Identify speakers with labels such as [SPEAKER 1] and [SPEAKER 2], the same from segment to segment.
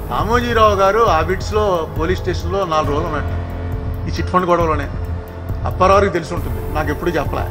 [SPEAKER 1] రామోజీరావు గారు ఆ బిట్స్లో పోలీస్ స్టేషన్లో నాలుగు రోజులు ఉన్నట్టు ఈ చిట్ ఫండ్ గొడవలోనే అప్పారావుకి తెలిసి ఉంటుంది నాకు ఎప్పుడు చెప్పలే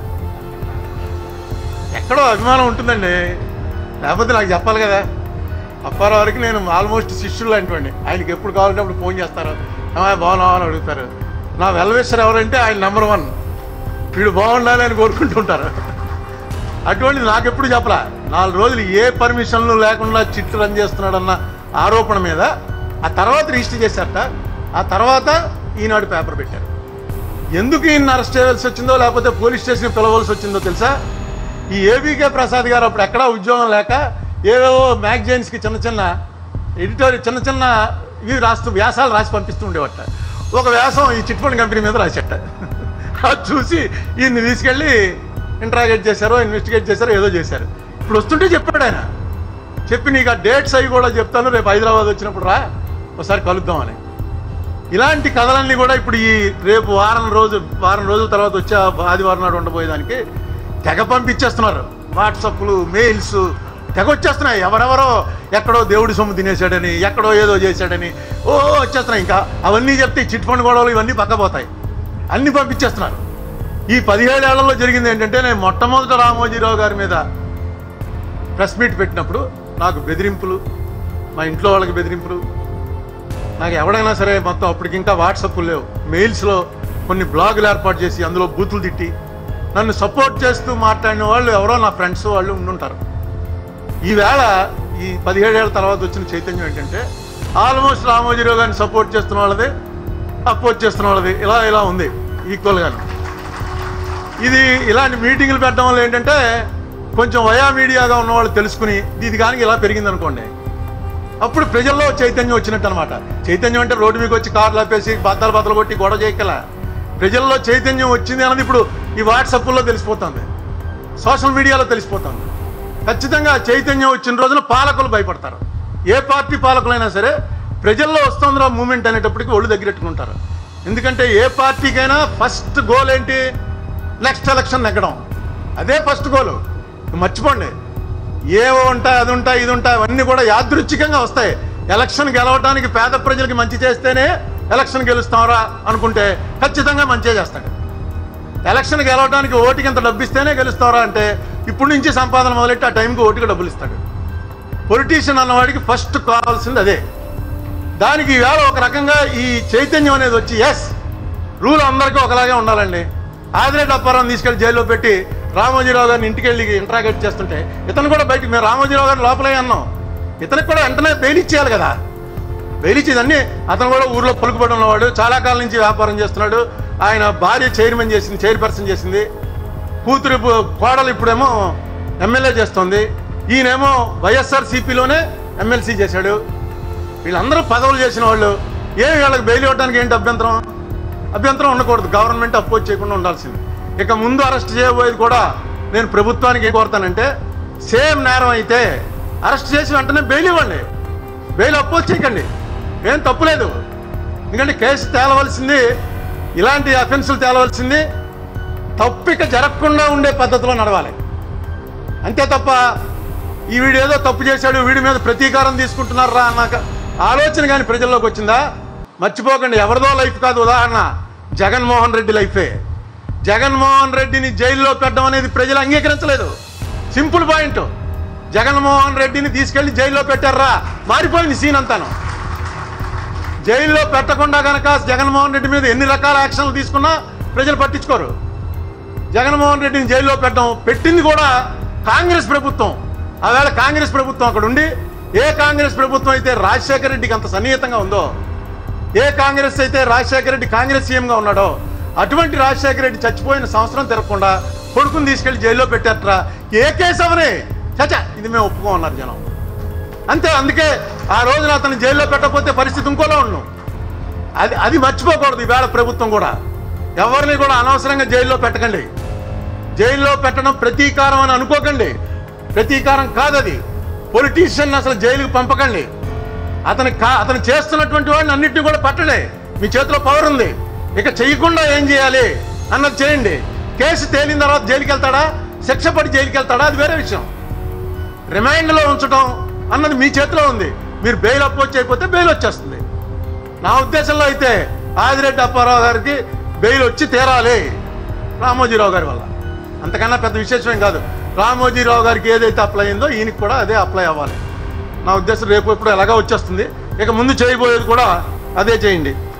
[SPEAKER 1] ఎక్కడో అభిమానం ఉంటుందండి లేకపోతే నాకు చెప్పాలి కదా అప్పారావుకి నేను ఆల్మోస్ట్ శిష్యులు లాంటివాడిని ఆయనకి ఎప్పుడు కావాలంటే అప్పుడు ఫోన్ చేస్తారు "ఏమయ్య, బాగున్నావా అని అడుగుతారు నా వెల్వేశ్వర్ ఎవరంటే ఆయన నెంబర్ వన్ వీడు బాగుండాలి అని కోరుకుంటుంటారు అటువంటిది నాకు ఎప్పుడు చెప్పలా నాలుగు రోజులు ఏ పర్మిషన్లు లేకుండా చిట్లు రన్ చేస్తున్నాడన్న ఆరోపణ మీద ఆ తర్వాత రిజిస్టర్ చేశారట ఆ తర్వాత ఈనాడు పేపర్ పెట్టారు ఎందుకు ఈయన అరెస్ట్ చేయవలసి వచ్చిందో లేకపోతే పోలీస్ స్టేషన్ పిలవలసి వచ్చిందో తెలుసా ఈ ఏబీకే ప్రసాద్ గారు అప్పుడు ఎక్కడా ఉద్యోగం లేక ఏవేవో మ్యాగజైన్స్కి చిన్న చిన్న ఎడిటోర్ చిన్న చిన్న ఇవి రాస్తూ వ్యాసాలు రాసి పంపిస్తూ ఉండేవట ఒక వ్యాసం ఈ చిట్ ఫండ్ కంపెనీ మీద రాసేట అది చూసి ఈయన్ని తీసుకెళ్ళి ఇంట్రాగేట్ చేశారో ఇన్వెస్టిగేట్ చేశారో ఏదో చేశారు ఇప్పుడు వస్తుంటే చెప్పాడు ఆయన చెప్పి నీకు ఆ డేట్స్ అవి కూడా చెప్తాను రేపు హైదరాబాద్ వచ్చినప్పుడు రా ఒకసారి కలుద్దామని ఇలాంటి కథలన్నీ కూడా ఇప్పుడు ఈ రేపు వారం రోజు వారం రోజుల తర్వాత వచ్చే ఆ ఆదివారం నాడు ఉండబోయేదానికి తెగ పంపించేస్తున్నారు వాట్సాప్లు మెయిల్స్ తెగ వచ్చేస్తున్నాయి ఎవరెవరో ఎక్కడో దేవుడి సొమ్ము తినేశాడని ఎక్కడో ఏదో చేశాడని ఓ వచ్చేస్తున్నాయి ఇంకా అవన్నీ చెప్తే ఈ చిట్ ఫండ్ గొడవలు ఇవన్నీ పక్కపోతాయి అన్ని పంపించేస్తున్నారు ఈ పదిహేడేళ్లలో జరిగింది ఏంటంటే నేను మొట్టమొదట రామోజీరావు గారి మీద ప్రెస్ మీట్ పెట్టినప్పుడు నాకు బెదిరింపులు మా ఇంట్లో వాళ్ళకి బెదిరింపులు నాకు ఎవడైనా సరే మొత్తం అప్పటికి ఇంకా వాట్సాప్ లేవు మెయిల్స్లో కొన్ని బ్లాగులు ఏర్పాటు చేసి అందులో బూతులు తిట్టి నన్ను సపోర్ట్ చేస్తూ మాట్లాడిన వాళ్ళు ఎవరో నా ఫ్రెండ్స్ వాళ్ళు ఉండుంటారు ఈవేళ ఈ పదిహేడేళ్ల తర్వాత వచ్చిన చైతన్యం ఏంటంటే ఆల్మోస్ట్ రామోజీరావు గారిని సపోర్ట్ చేస్తున్న వాళ్ళది అపోజ్ చేస్తున్న వాళ్ళది ఇలా ఇలా ఉంది ఈక్వల్గాను ఇది ఇలాంటి మీటింగులు పెట్టడం వల్ల ఏంటంటే కొంచెం వయా మీడియాగా ఉన్న వాళ్ళు తెలుసుకుని ఇది కానీ ఇలా పెరిగింది అనుకోండి అప్పుడు ప్రజల్లో చైతన్యం వచ్చినట్టు అనమాట చైతన్యం అంటే రోడ్డు మీకు వచ్చి కార్లు ఆపేసి బద్దలు బద్దలు కొట్టి గొడవ చేయగల ప్రజల్లో చైతన్యం వచ్చింది అన్నది ఇప్పుడు ఈ వాట్సాప్లో తెలిసిపోతుంది సోషల్ మీడియాలో తెలిసిపోతుంది ఖచ్చితంగా చైతన్యం వచ్చిన రోజున పాలకులు భయపడతారు ఏ పార్టీ పాలకులైనా సరే ప్రజల్లో వస్తుందిరా మూమెంట్ అనేటప్పటికి ఒళ్ళు దగ్గరెట్టుకుంటారు ఎందుకంటే ఏ పార్టీకైనా ఫస్ట్ గోల్ ఏంటి నెక్స్ట్ ఎలక్షన్ నెగ్గడం అదే ఫస్ట్ గోల్ మర్చిపోండి ఏవో ఉంటాయి అది ఉంటాయి ఇది ఉంటాయి అవన్నీ కూడా యాదృచ్ఛికంగా వస్తాయి ఎలక్షన్ గెలవడానికి పేద ప్రజలకి మంచి చేస్తేనే ఎలక్షన్ గెలుస్తాంరా అనుకుంటే ఖచ్చితంగా మంచిగా చేస్తాడు ఎలక్షన్ గెలవడానికి ఓటుకి ఇంత డబ్బు ఇస్తేనే గెలుస్తారా అంటే ఇప్పటి నుంచి సంపాదన మొదలెట్టి ఆ టైంకి ఓటుకి డబ్బులు ఇస్తాడు పొలిటీషియన్ అన్నవాడికి ఫస్ట్ కావాల్సింది అదే దానికి ఈవేళ ఒక రకంగా ఈ చైతన్యం అనేది వచ్చి ఎస్ రూల్ అందరికీ ఒకలాగే ఉండాలండి ఆదిరెడ్డి అప్పారావు తీసుకెళ్లి జైల్లో పెట్టి రామోజీరావు గారిని ఇంటికి వెళ్ళి ఇంటరాగేట్ చేస్తుంటే ఇతను కూడా బయటికి మేము రామోజీరావు గారిని లోపలే అన్నాం ఇతనికి కూడా వెంటనే బెయిల్ ఇచ్చేయాలి కదా బెయిల్ ఇచ్చేదాన్ని అతను కూడా ఊర్లో పలుకుబడి ఉన్నవాడు చాలా కాలం నుంచి వ్యాపారం చేస్తున్నాడు ఆయన భార్య చైర్మన్ చేసింది చైర్పర్సన్ చేసింది కూతురు ఇప్పుడు- కోడలు ఇప్పుడేమో ఎమ్మెల్యే చేస్తుంది ఈయనేమో వైఎస్ఆర్ సిపిలోనే ఎమ్మెల్సీ చేశాడు వీళ్ళందరూ పదవులు చేసిన వాళ్ళు ఏమి వీళ్ళకి బెయిల్ ఇవ్వడానికి ఏంటి అభ్యంతరం అభ్యంతరం ఉండకూడదు గవర్నమెంట్ అపోజ్ చేయకుండా ఉండాల్సింది ఇక ముందు అరెస్ట్ చేయబోయేది కూడా నేను ప్రభుత్వానికి ఏం కోరుతానంటే సేమ్ నేరం అయితే అరెస్ట్ చేసి వెంటనే బెయిల్ ఇవ్వండి బెయిల్ అపోజ్ చేయకండి ఏం తప్పులేదు ఎందుకంటే కేసు తేలవలసింది ఇలాంటి అఫెన్సులు తేలవలసింది తప్పిక జరగకుండా ఉండే పద్ధతిలో నడవాలి అంతే తప్ప ఈ వీడు ఏదో తప్పు చేశాడు వీడి మీద ప్రతీకారం తీసుకుంటున్నారా అన్నాక ఆలోచన కానీ ప్రజల్లోకి వచ్చిందా మర్చిపోకండి ఎవరిదో లైఫ్ కాదు ఉదాహరణ జగన్మోహన్ రెడ్డి లైఫే జగన్మోహన్ రెడ్డిని జైల్లో పెట్టడం అనేది ప్రజలు అంగీకరించలేదు సింపుల్ పాయింట్ జగన్మోహన్ రెడ్డిని తీసుకెళ్లి జైల్లో పెట్టారా మారిపోయింది సీన్ అంతాను జైల్లో పెట్టకుండా గనక జగన్మోహన్ రెడ్డి మీద ఎన్ని రకాల యాక్షన్లు తీసుకున్నా ప్రజలు పట్టించుకోరు జగన్మోహన్ రెడ్డిని జైల్లో పెట్టడం పెట్టింది కూడా కాంగ్రెస్ ప్రభుత్వం ఆవేళ కాంగ్రెస్ ప్రభుత్వం అక్కడ ఉండి ఏ కాంగ్రెస్ ప్రభుత్వం అయితే రాజశేఖర రెడ్డికి అంత సన్నిహితంగా ఉందో ఏ కాంగ్రెస్ అయితే రాజశేఖర రెడ్డి కాంగ్రెస్ సీఎంగా ఉన్నాడో అటువంటి రాజశేఖర రెడ్డి చచ్చిపోయిన సంవత్సరం తిరగకుండా కొడుకుని తీసుకెళ్లి జైల్లో పెట్టారట్రా ఏ కేసు అవనే చచ్చా ఇది మేము ఒప్పుకోమన్నారు జనం అంతే అందుకే ఆ రోజున అతను జైల్లో పెట్టకపోతే పరిస్థితి ఇంకోలా ఉన్నాం అది అది మర్చిపోకూడదు ఈవేళ ప్రభుత్వం కూడా ఎవరిని కూడా అనవసరంగా జైల్లో పెట్టకండి జైల్లో పెట్టడం ప్రతీకారం అని అనుకోకండి ప్రతీకారం కాదది పొలిటీషియన్ అసలు జైలుకి పంపకండి అతను కా అతను చేస్తున్నటువంటి వాడిని అన్నింటినీ కూడా పట్టడే మీ చేతిలో పవర్ ఉంది ఇక చేయకుండా ఏం చేయాలి అన్నది చేయండి కేసు తేలిన తర్వాత జైలుకి వెళ్తాడా శిక్ష పడి జైలుకి వెళ్తాడా అది వేరే విషయం రిమైండ్లో ఉంచడం అన్నది మీ చేతిలో ఉంది మీరు బెయిల్ అప్రోచ్ అయిపోతే బెయిల్ వచ్చేస్తుంది నా ఉద్దేశంలో అయితే ఆదిరెడ్డి అప్పారావు గారికి బెయిల్ వచ్చి తీరాలి రామోజీరావు గారి వల్ల అంతకన్నా పెద్ద విశేషమేం కాదు రామోజీరావు గారికి ఏదైతే అప్లై అయిందో ఈయనకి కూడా అదే అప్లై అవ్వాలి నా ఉద్దేశం రేపు ఇప్పుడు ఎలాగా వచ్చేస్తుంది ఇక ముందు చేయబోయేది కూడా అదే చేయండి